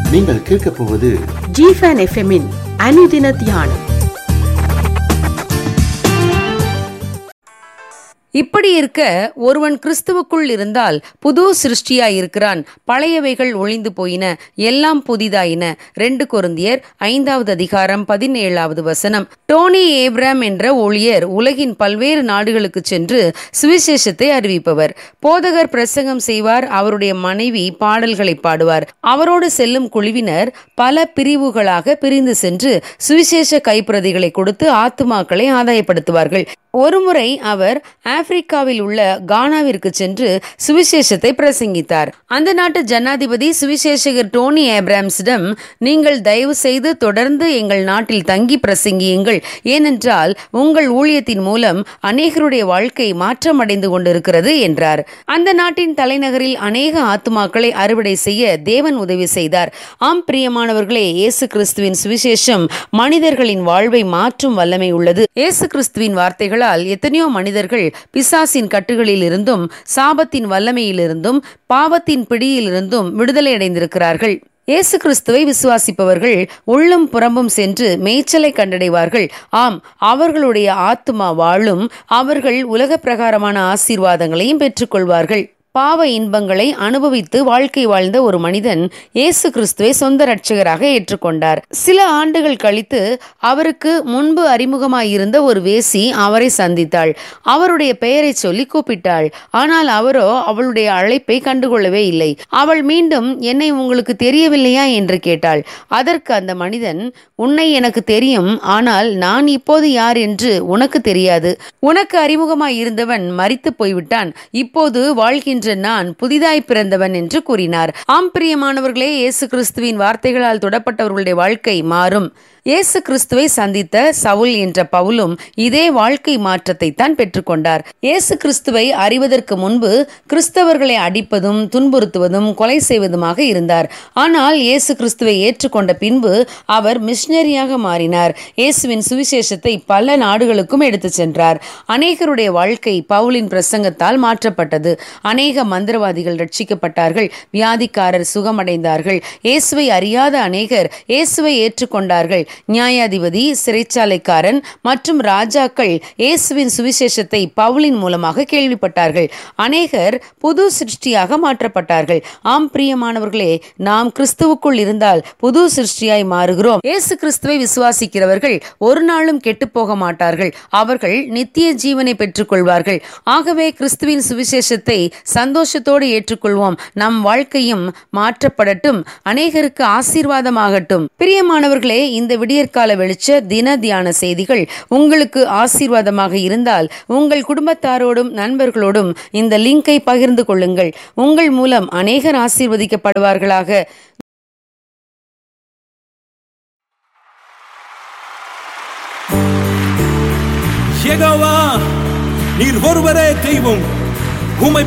நீங்கள் கேட்கப் போவது ஜிஃபன் எஃப்எம்மின் அனுதின தியானம் இப்படி இருக்க ஒருவன் கிறிஸ்துவுக்குள் இருந்தால் புது சிருஷ்டியாய் இருக்கிறான் பழையவைகள் ஒளிந்து போயின எல்லாம் புதிதாயின ரெண்டு கொருந்தியர் ஐந்தாவது அதிகாரம் பதினேழாவது வசனம் டோனி ஏப்ராம் என்ற ஊழியர் உலகின் பல்வேறு நாடுகளுக்கு சென்று சுவிசேஷத்தை அறிவிப்பவர் போதகர் பிரசங்கம் செய்வார் அவருடைய மனைவி பாடல்களை பாடுவார் அவரோடு செல்லும் குழுவினர் பல பிரிவுகளாக பிரிந்து சென்று சுவிசேஷ கைப்பிரதிகளை கொடுத்து ஆத்துமாக்களை ஆதாயப்படுத்துவார்கள் ஒருமுறை அவர் ஆப்பிரிக்காவில் உள்ள கானாவிற்கு சென்று சுவிசேஷத்தை பிரசங்கித்தார் அந்த நாட்டு ஜனாதிபதி சுவிசேஷகர் டோனி ஏப்ராம்ஸிடம் நீங்கள் தயவு செய்து தொடர்ந்து எங்கள் நாட்டில் தங்கி பிரசங்கியுங்கள் ஏனென்றால் உங்கள் ஊழியத்தின் மூலம் அநேகருடைய வாழ்க்கை மாற்றமடைந்து கொண்டிருக்கிறது என்றார் அந்த நாட்டின் தலைநகரில் அநேக ஆத்துமாக்களை அறுவடை செய்ய தேவன் உதவி செய்தார் ஆம் பிரியமானவர்களே இயேசு கிறிஸ்துவின் சுவிசேஷம் மனிதர்களின் வாழ்வை மாற்றும் வல்லமை உள்ளது இயேசு கிறிஸ்துவின் வார்த்தைகளால் எத்தனையோ மனிதர்கள் பிசாசின் கட்டுகளில் இருந்தும் சாபத்தின் வல்லமையிலிருந்தும் பாவத்தின் பிடியிலிருந்தும் விடுதலை அடைந்திருக்கிறார்கள் இயேசு கிறிஸ்துவை விசுவாசிப்பவர்கள் உள்ளும் புறம்பும் சென்று மேய்ச்சலை கண்டடைவார்கள் ஆம் அவர்களுடைய ஆத்துமா வாழும் அவர்கள் உலக பிரகாரமான ஆசீர்வாதங்களையும் பெற்றுக்கொள்வார்கள் பாவ இன்பங்களை அனுபவித்து வாழ்க்கை வாழ்ந்த ஒரு மனிதன் இயேசு கிறிஸ்துவை சொந்த ரட்சகராக ஏற்றுக்கொண்டார் சில ஆண்டுகள் கழித்து அவருக்கு முன்பு அறிமுகமாயிருந்த ஒரு வேசி அவரை சந்தித்தாள் அவருடைய பெயரை சொல்லி கூப்பிட்டாள் ஆனால் அவரோ அவளுடைய அழைப்பை கண்டுகொள்ளவே இல்லை அவள் மீண்டும் என்னை உங்களுக்கு தெரியவில்லையா என்று கேட்டாள் அதற்கு அந்த மனிதன் உன்னை எனக்கு தெரியும் ஆனால் நான் இப்போது யார் என்று உனக்கு தெரியாது உனக்கு அறிமுகமாய் இருந்தவன் மறித்து போய்விட்டான் இப்போது வாழ்கின்ற நான் புதிதாய் பிறந்தவன் என்று கூறினார் ஆம் பிரியமானவர்களே இயேசு கிறிஸ்துவின் வார்த்தைகளால் தொடப்பட்டவர்களுடைய வாழ்க்கை மாறும் இயேசு கிறிஸ்துவை சந்தித்த சவுல் என்ற பவுலும் இதே வாழ்க்கை மாற்றத்தை தான் பெற்றுக்கொண்டார் இயேசு கிறிஸ்துவை அறிவதற்கு முன்பு கிறிஸ்தவர்களை அடிப்பதும் துன்புறுத்துவதும் கொலை செய்வதுமாக இருந்தார் ஆனால் இயேசு கிறிஸ்துவை ஏற்றுக்கொண்ட பின்பு அவர் மிஷினரியாக மாறினார் இயேசுவின் சுவிசேஷத்தை பல நாடுகளுக்கும் எடுத்து சென்றார் அநேகருடைய வாழ்க்கை பவுலின் பிரசங்கத்தால் மாற்றப்பட்டது அநேக மந்திரவாதிகள் ரட்சிக்கப்பட்டார்கள் வியாதிக்காரர் சுகமடைந்தார்கள் இயேசுவை அறியாத அநேகர் இயேசுவை ஏற்றுக்கொண்டார்கள் நியாயாதிபதி சிறைச்சாலைக்காரன் மற்றும் ராஜாக்கள் இயேசுவின் சுவிசேஷத்தை பவுலின் மூலமாக கேள்விப்பட்டார்கள் அநேகர் புது சிருஷ்டியாக மாற்றப்பட்டார்கள் ஆம் பிரியமானவர்களே நாம் கிறிஸ்துவுக்குள் இருந்தால் புது சிருஷ்டியாய் மாறுகிறோம் இயேசு கிறிஸ்துவை விசுவாசிக்கிறவர்கள் ஒரு நாளும் கெட்டு போக மாட்டார்கள் அவர்கள் நித்திய ஜீவனை பெற்றுக்கொள்வார்கள் ஆகவே கிறிஸ்துவின் சுவிசேஷத்தை சந்தோஷத்தோடு ஏற்றுக்கொள்வோம் நம் வாழ்க்கையும் மாற்றப்படட்டும் அநேகருக்கு ஆசீர்வாதமாகட்டும் பிரியமானவர்களே இந்த விடியற்கால வெளிச்ச தின தியான செய்திகள் உங்களுக்கு ஆசீர்வாதமாக இருந்தால் உங்கள் குடும்பத்தாரோடும் நண்பர்களோடும் இந்த லிங்கை பகிர்ந்து கொள்ளுங்கள் உங்கள் மூலம் அநேகர் ஆசீர்வதிக்கப்படுவார்களாக யெகோவா நீர் ஒருவரே தெய்வம் உம்மை